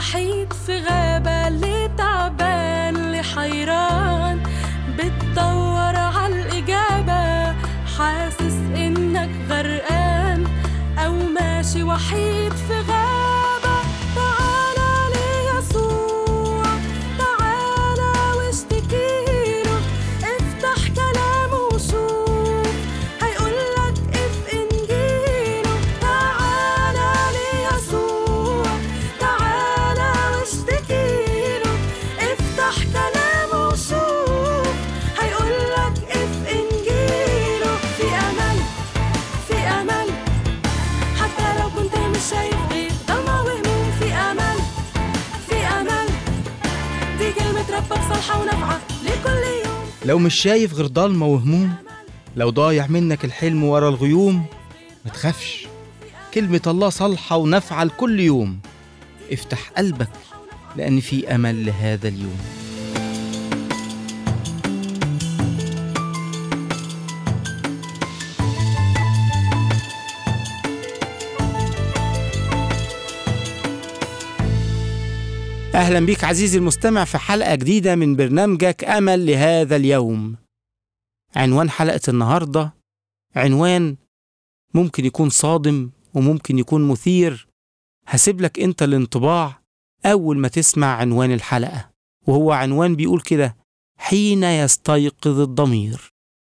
وحيد في غابة اللي تعبان اللي حيران بتدور عالإجابة حاسس إنك غرقان أو ماشي وحيد في غابة تعالى ليسوع تعالى واشتكيله افتح كلامه وشوف هيقولك اف انجيله تعالى ليسوع تعالى واشتكيله افتح كلامه وشوف هيقولك اف انجيله في امل في امل حتى لو كنت مش شايف غير ضلمة وهموم في امل في امل دي كلمة ربك صالحة ونافعة لكل يوم لو مش شايف غير ضلمة وهموم لو ضايع منك الحلم ورا الغيوم ما تخافش كلمة الله صالحة ونافعة لكل يوم افتح قلبك لأن في أمل لهذا اليوم أهلا بيك عزيزي المستمع في حلقة جديدة من برنامجك أمل لهذا اليوم عنوان حلقة النهاردة عنوان ممكن يكون صادم وممكن يكون مثير هسيب لك انت الانطباع أول ما تسمع عنوان الحلقة وهو عنوان بيقول كده حين يستيقظ الضمير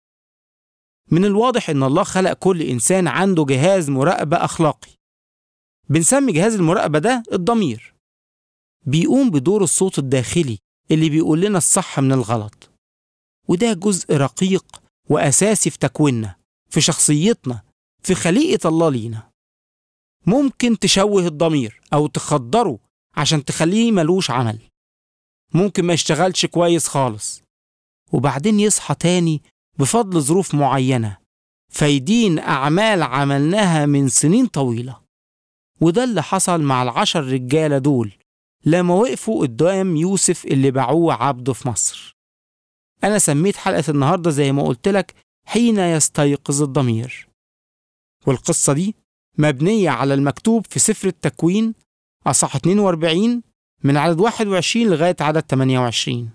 من الواضح إن الله خلق كل إنسان عنده جهاز مراقبة أخلاقي بنسمي جهاز المراقبة ده الضمير بيقوم بدور الصوت الداخلي اللي بيقول لنا الصح من الغلط وده جزء رقيق وأساسي في تكويننا في شخصيتنا في خليقة الله لينا ممكن تشوه الضمير أو تخدره عشان تخليه ملوش عمل ممكن ما يشتغلش كويس خالص وبعدين يصحى تاني بفضل ظروف معينة فيدين أعمال عملناها من سنين طويلة وده اللي حصل مع العشر رجالة دول لما وقفوا قدام يوسف اللي باعوه عبده في مصر أنا سميت حلقة النهاردة زي ما قلت لك حين يستيقظ الضمير والقصة دي مبنية على المكتوب في سفر التكوين أصح 42 من عدد 21 لغاية عدد 28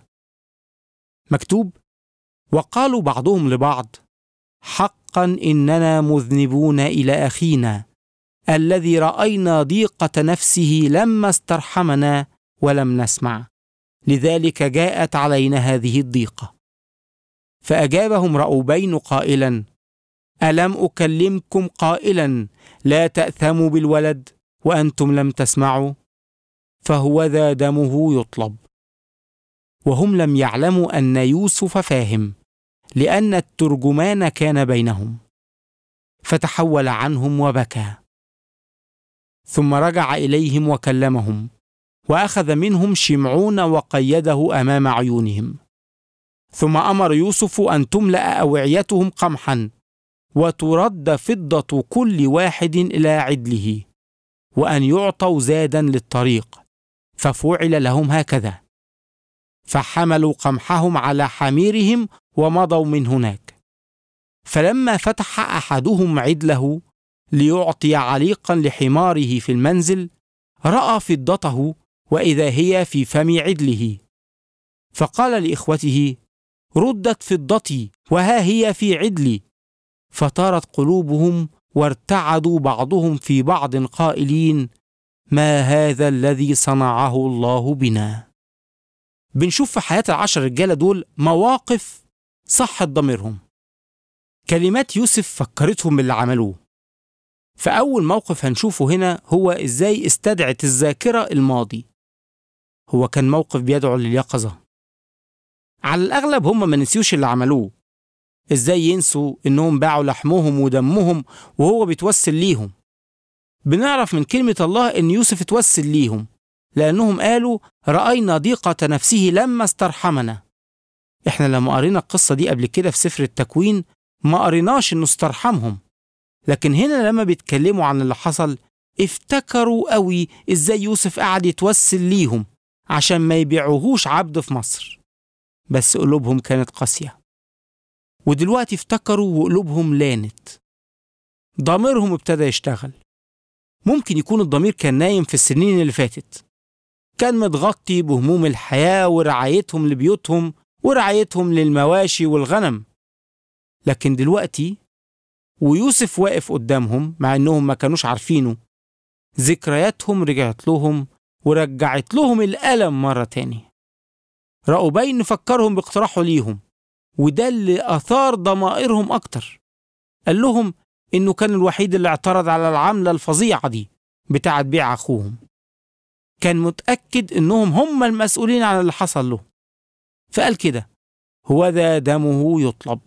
مكتوب وقالوا بعضهم لبعض حقا إننا مذنبون إلى أخينا الذي رأينا ضيقة نفسه لما استرحمنا ولم نسمع لذلك جاءت علينا هذه الضيقة فأجابهم رأوبين قائلا ألم أكلمكم قائلا لا تأثموا بالولد وأنتم لم تسمعوا فهو ذا دمه يطلب وهم لم يعلموا أن يوسف فاهم لأن الترجمان كان بينهم فتحول عنهم وبكى ثم رجع إليهم وكلمهم وأخذ منهم شمعون وقيده أمام عيونهم ثم أمر يوسف أن تملأ أوعيتهم قمحا وترد فضة كل واحد إلى عدله وأن يعطوا زادا للطريق ففعل لهم هكذا فحملوا قمحهم على حميرهم ومضوا من هناك فلما فتح أحدهم عدله ليعطي عليقا لحماره في المنزل راى فضته واذا هي في فم عدله فقال لاخوته ردت فضتي وها هي في عدلي فطارت قلوبهم وارتعدوا بعضهم في بعض قائلين ما هذا الذي صنعه الله بنا بنشوف في حياه العشر رجاله دول مواقف صحت ضميرهم كلمات يوسف فكرتهم باللي عملوه فأول موقف هنشوفه هنا هو إزاي استدعت الذاكرة الماضي هو كان موقف بيدعو لليقظة على الأغلب هم ما نسيوش اللي عملوه إزاي ينسوا إنهم باعوا لحمهم ودمهم وهو بيتوسل ليهم بنعرف من كلمة الله إن يوسف اتوسل ليهم لأنهم قالوا رأينا ضيقة نفسه لما استرحمنا إحنا لما قرينا القصة دي قبل كده في سفر التكوين ما قريناش إنه استرحمهم لكن هنا لما بيتكلموا عن اللي حصل افتكروا قوي ازاي يوسف قعد يتوسل ليهم عشان ما يبيعوهوش عبد في مصر بس قلوبهم كانت قاسية ودلوقتي افتكروا وقلوبهم لانت ضميرهم ابتدى يشتغل ممكن يكون الضمير كان نايم في السنين اللي فاتت كان متغطي بهموم الحياة ورعايتهم لبيوتهم ورعايتهم للمواشي والغنم لكن دلوقتي ويوسف واقف قدامهم مع انهم ما كانوش عارفينه ذكرياتهم رجعت لهم ورجعت لهم الألم مرة تاني رأوبين فكرهم باقتراحه ليهم وده اللي أثار ضمائرهم أكتر قال لهم إنه كان الوحيد اللي اعترض على العملة الفظيعة دي بتاعة بيع أخوهم كان متأكد إنهم هم المسؤولين عن اللي حصل له فقال كده هو ذا دمه يطلب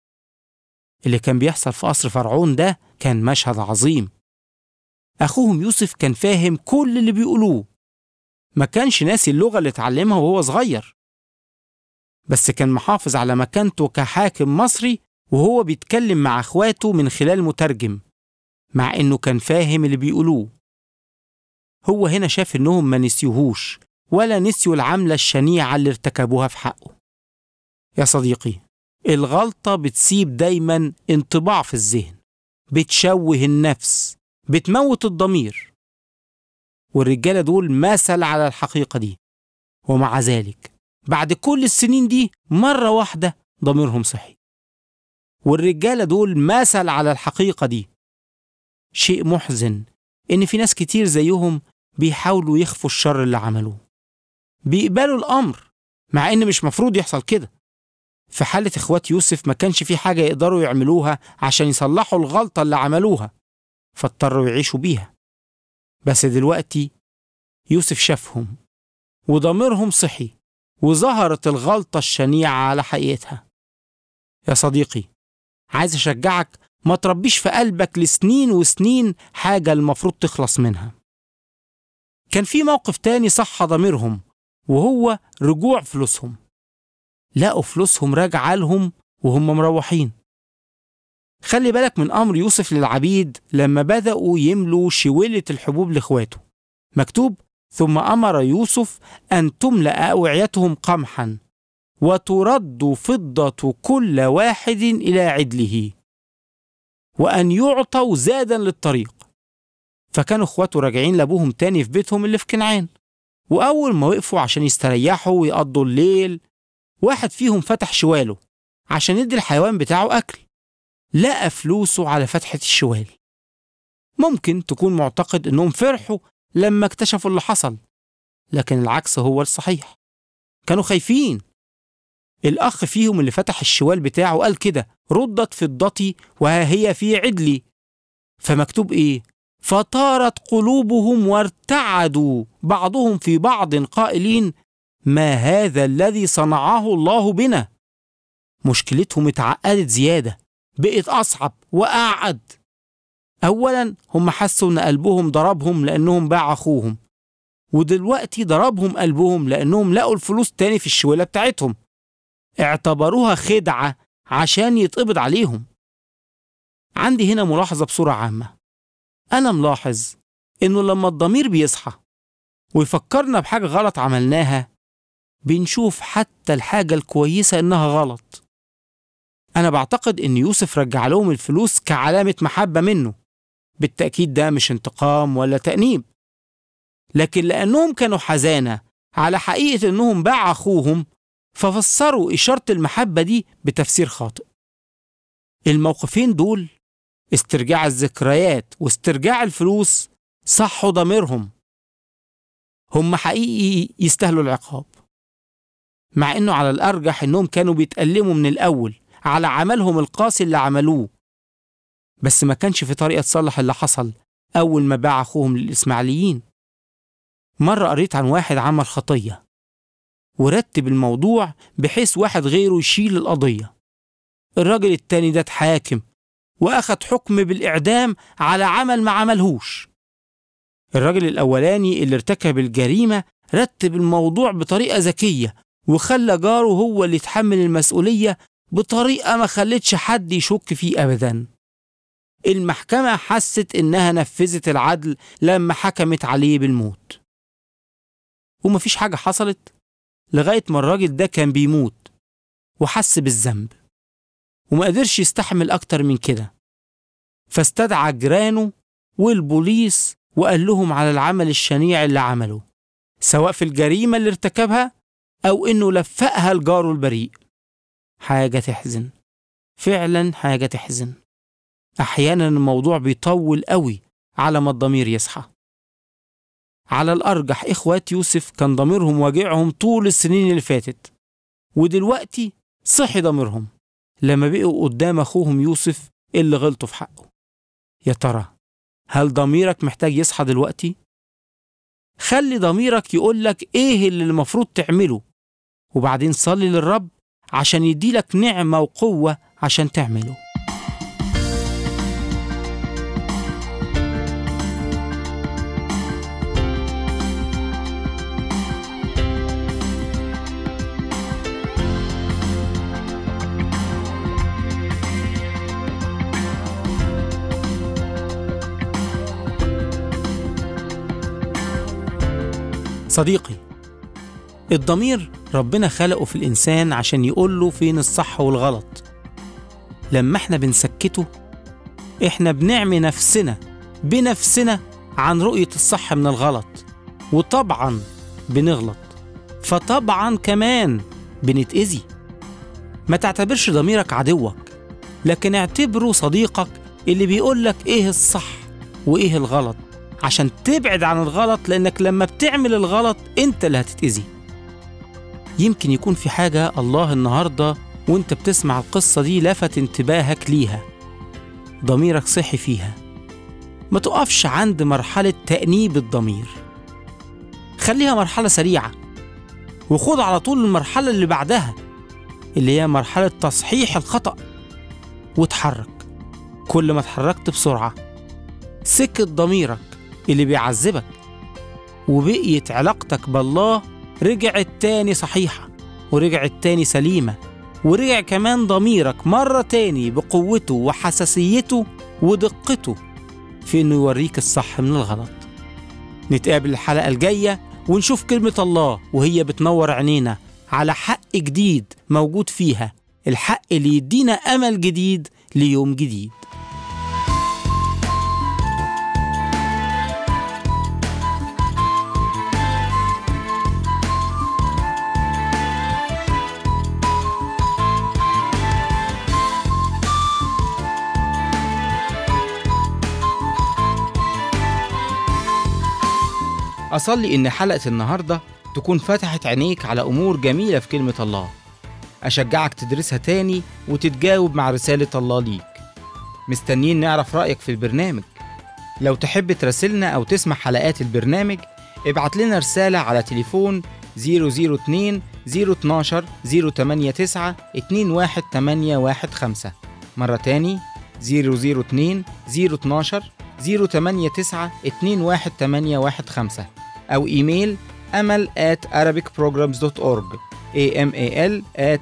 اللي كان بيحصل في قصر فرعون ده كان مشهد عظيم أخوهم يوسف كان فاهم كل اللي بيقولوه ما كانش ناسي اللغة اللي اتعلمها وهو صغير بس كان محافظ على مكانته كحاكم مصري وهو بيتكلم مع اخواته من خلال مترجم مع انه كان فاهم اللي بيقولوه هو هنا شاف انهم ما نسيوهوش ولا نسيوا العملة الشنيعة اللي ارتكبوها في حقه يا صديقي الغلطة بتسيب دايما انطباع في الذهن بتشوه النفس بتموت الضمير والرجالة دول مثل على الحقيقة دي ومع ذلك بعد كل السنين دي مرة واحدة ضميرهم صحي والرجالة دول مثل على الحقيقة دي شيء محزن إن في ناس كتير زيهم بيحاولوا يخفوا الشر اللي عملوه بيقبلوا الأمر مع إن مش مفروض يحصل كده في حالة إخوات يوسف ما كانش في حاجة يقدروا يعملوها عشان يصلحوا الغلطة اللي عملوها فاضطروا يعيشوا بيها بس دلوقتي يوسف شافهم وضميرهم صحي وظهرت الغلطة الشنيعة على حقيقتها يا صديقي عايز أشجعك ما تربيش في قلبك لسنين وسنين حاجة المفروض تخلص منها كان في موقف تاني صح ضميرهم وهو رجوع فلوسهم لقوا فلوسهم راجعة لهم وهم مروحين خلي بالك من أمر يوسف للعبيد لما بدأوا يملوا شويلة الحبوب لإخواته مكتوب ثم أمر يوسف أن تملأ أوعيتهم قمحا وترد فضة كل واحد إلى عدله وأن يعطوا زادا للطريق فكانوا إخواته راجعين لأبوهم تاني في بيتهم اللي في كنعان وأول ما وقفوا عشان يستريحوا ويقضوا الليل واحد فيهم فتح شواله عشان يدي الحيوان بتاعه أكل لقى فلوسه على فتحة الشوال ممكن تكون معتقد إنهم فرحوا لما اكتشفوا اللي حصل لكن العكس هو الصحيح كانوا خايفين الأخ فيهم اللي فتح الشوال بتاعه قال كده ردت فضتي وها هي في عدلي فمكتوب إيه فطارت قلوبهم وارتعدوا بعضهم في بعض قائلين ما هذا الذي صنعه الله بنا مشكلتهم اتعقدت زيادة بقت أصعب وأعقد أولا هم حسوا إن قلبهم ضربهم لأنهم باع أخوهم ودلوقتي ضربهم قلبهم لأنهم لقوا الفلوس تاني في الشوالة بتاعتهم اعتبروها خدعة عشان يتقبض عليهم عندي هنا ملاحظة بصورة عامة أنا ملاحظ إنه لما الضمير بيصحى ويفكرنا بحاجة غلط عملناها بنشوف حتى الحاجة الكويسة إنها غلط أنا بعتقد إن يوسف رجع لهم الفلوس كعلامة محبة منه بالتأكيد ده مش انتقام ولا تأنيب لكن لأنهم كانوا حزانة على حقيقة إنهم باع أخوهم ففسروا إشارة المحبة دي بتفسير خاطئ الموقفين دول استرجاع الذكريات واسترجاع الفلوس صحوا ضميرهم هم حقيقي يستاهلوا العقاب مع انه على الارجح انهم كانوا بيتألموا من الاول على عملهم القاسي اللي عملوه بس ما كانش في طريقة تصلح اللي حصل أول ما باع أخوهم للإسماعيليين مرة قريت عن واحد عمل خطية ورتب الموضوع بحيث واحد غيره يشيل القضية الراجل التاني ده اتحاكم وأخد حكم بالإعدام على عمل ما عملهوش الراجل الأولاني اللي ارتكب الجريمة رتب الموضوع بطريقة ذكية وخلى جاره هو اللي يتحمل المسؤولية بطريقة ما خلتش حد يشك فيه أبدا المحكمة حست إنها نفذت العدل لما حكمت عليه بالموت ومفيش حاجة حصلت لغاية ما الراجل ده كان بيموت وحس بالذنب وما قدرش يستحمل أكتر من كده فاستدعى جيرانه والبوليس وقال لهم على العمل الشنيع اللي عمله سواء في الجريمة اللي ارتكبها أو إنه لفقها لجاره البريء حاجة تحزن فعلا حاجة تحزن أحيانا الموضوع بيطول قوي على ما الضمير يصحى على الأرجح إخوات يوسف كان ضميرهم واجعهم طول السنين اللي فاتت ودلوقتي صحي ضميرهم لما بقوا قدام أخوهم يوسف اللي غلطوا في حقه يا ترى هل ضميرك محتاج يصحى دلوقتي؟ خلي ضميرك يقولك إيه اللي المفروض تعمله وبعدين صلي للرب عشان يديلك نعمة وقوة عشان تعمله صديقي الضمير ربنا خلقه في الإنسان عشان يقول له فين الصح والغلط لما احنا بنسكته احنا بنعمي نفسنا بنفسنا عن رؤية الصح من الغلط وطبعا بنغلط فطبعا كمان بنتأذي ما تعتبرش ضميرك عدوك لكن اعتبره صديقك اللي بيقولك ايه الصح وايه الغلط عشان تبعد عن الغلط لانك لما بتعمل الغلط انت اللي هتتأذي يمكن يكون في حاجة الله النهاردة وانت بتسمع القصة دي لفت انتباهك ليها ضميرك صحي فيها ما تقفش عند مرحلة تأنيب الضمير خليها مرحلة سريعة وخد على طول المرحلة اللي بعدها اللي هي مرحلة تصحيح الخطأ وتحرك كل ما اتحركت بسرعة سكت ضميرك اللي بيعذبك وبقيت علاقتك بالله رجعت تاني صحيحة ورجعت تاني سليمة ورجع كمان ضميرك مرة تاني بقوته وحساسيته ودقته في إنه يوريك الصح من الغلط نتقابل الحلقة الجاية ونشوف كلمة الله وهي بتنور عينينا على حق جديد موجود فيها الحق اللي يدينا أمل جديد ليوم جديد أصلي إن حلقة النهاردة تكون فتحت عينيك على أمور جميلة في كلمة الله أشجعك تدرسها تاني وتتجاوب مع رسالة الله ليك مستنيين نعرف رأيك في البرنامج لو تحب تراسلنا أو تسمع حلقات البرنامج ابعت لنا رسالة على تليفون 002 012 089 21815 مرة تاني 002 012 089 21815 أو إيميل أمل at arabicprograms.org amal at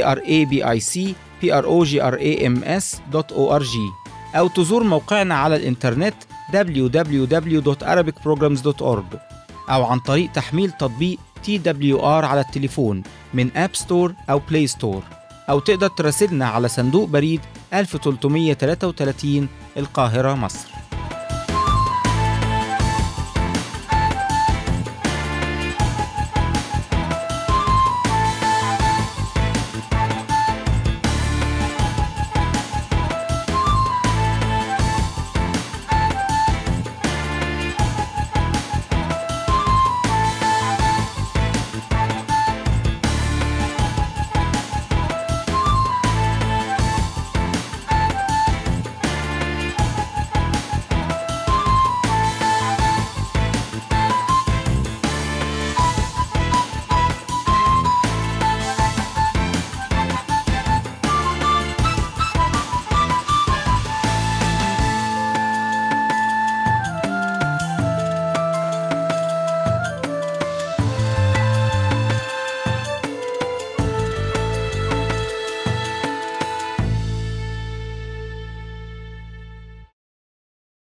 arabicprograms.org أو تزور موقعنا على الإنترنت www.arabicprograms.org أو عن طريق تحميل تطبيق TWR على التليفون من أب ستور أو بلاي ستور أو تقدر تراسلنا على صندوق بريد 1333 القاهرة مصر